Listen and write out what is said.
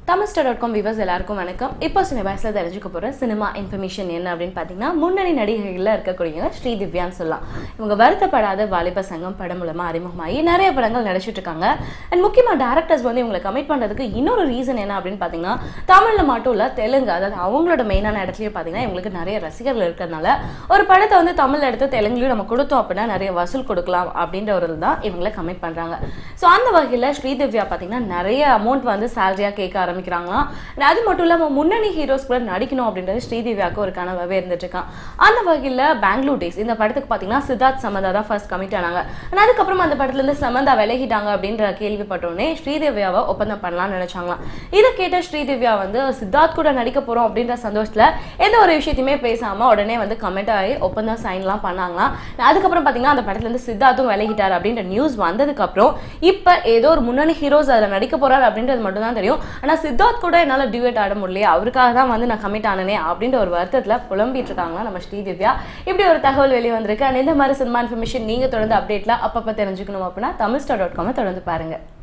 Tamil star dot com viewers எல்லாருக்கும் வணக்கம் இப்போ சினிமாஸில் தெரிஞ்சுக்க போகிற சினிமா இன்ஃபர்மேஷன் என்ன அப்படின்னு பார்த்தீங்கன்னா முன்னணி நடிகைகளில் இருக்கக்கூடியவங்க ஸ்ரீ திவ்யான்னு சொல்லலாம் இவங்க வருத்தப்படாத வாலிப சங்கம் படம் மூலமாக அறிமுகமாகி நிறைய படங்கள் நடிச்சிட்டு இருக்காங்க அண்ட் முக்கியமாக டேரக்டர்ஸ் வந்து இவங்களை கமிட் பண்ணுறதுக்கு இன்னொரு ரீசன் என்ன அப்படின்னு பார்த்தீங்கன்னா தமிழில் மட்டும் இல்லை தெலுங்கு அதாவது அவங்களோட மெயினான இடத்துலையும் பார்த்தீங்கன்னா இவங்களுக்கு நிறைய ரசிகர்கள் இருக்கிறதுனால ஒரு படத்தை வந்து தமிழ் எடுத்து தெலுங்குலையும் நம்ம கொடுத்தோம் அப்படின்னா நிறைய வசூல் கொடுக்கலாம் அப்படின்ற ஒரு தான் இவங்களை கமிட் பண்ணுறாங்க ஸோ அந்த வகையில் ஸ்ரீதிவ்யா பார்த்தீங்கன்னா நிறைய அமௌண்ட் வந்து சேலரியாக கேட்க ஆரம்பிக்கிறாங்களாம் And அது மட்டும் இல்லாமல் முன்னணி ஹீரோஸ் கூட நடிக்கணும் அப்படின்றது ஸ்ரீதிவ்யாவுக்கு ஒரு கனவாகவே இருந்துட்டு இருக்கான் அந்த வகையில் பெங்களூர் டேஸ் இந்த படத்துக்கு பார்த்தீங்கன்னா சித்தார்த் சமந்தா தான் ஃபர்ஸ்ட் கமிட் ஆனாங்க And அதுக்கப்புறம் அந்த படத்துலேருந்து சமந்தா விலகிட்டாங்க அப்படின்ற கேள்விப்பட்டோடனே ஸ்ரீதிவ்யாவை ஒப்பந்தம் பண்ணலாம்னு நினைச்சாங்களாம் இதை கேட்ட ஸ்ரீதிவ்யா வந்து சித்தார்த் கூட நடிக்க போகிறோம் அப்படின்ற சந்தோஷத்தில் எந்த ஒரு விஷயத்தையுமே பேசாமல் உடனே வந்து கமெண்ட் ஆகி ஒப்பந்தம் சைன்லாம் பண்ணாங்களாம் அதுக்கப்புறம் பார்த்தீங்கன்னா அந்த படத்துலேருந்து சித்தார்த்தும் விலகிட்டார் அப்படின்ற நியூஸ் வந்ததுக்கப்புறம் இப்போ ஏதோ ஒரு முன்னணி ஹீரோஸ் அதில் நடிக்க போறாரு அப்படின்றது மட்டும் தான் தெரியும் ஆனால் சித்தார்த் கூட என்னால் டியூட் ஆட முடியலையே அவருக்காக தான் வந்து நான் கமிட் ஆனனே அப்படின்ற ஒரு வருத்தத்தில் புலம்பிட்டு இருக்காங்களா நம்ம ஸ்ரீதிவ்யா இப்படி ஒரு தகவல் வெளியே வந்திருக்கு அண்ட் இந்த மாதிரி சினிமா இன்ஃபர்மேஷன் நீங்கள் தொடர்ந்து அப்டேட்ல அப்பப்போ தெரிஞ்சுக்கணும் அப்படின்னா தமிழ் ஸ்டார் டாட் காமை தொடர்ந்து பாருங்க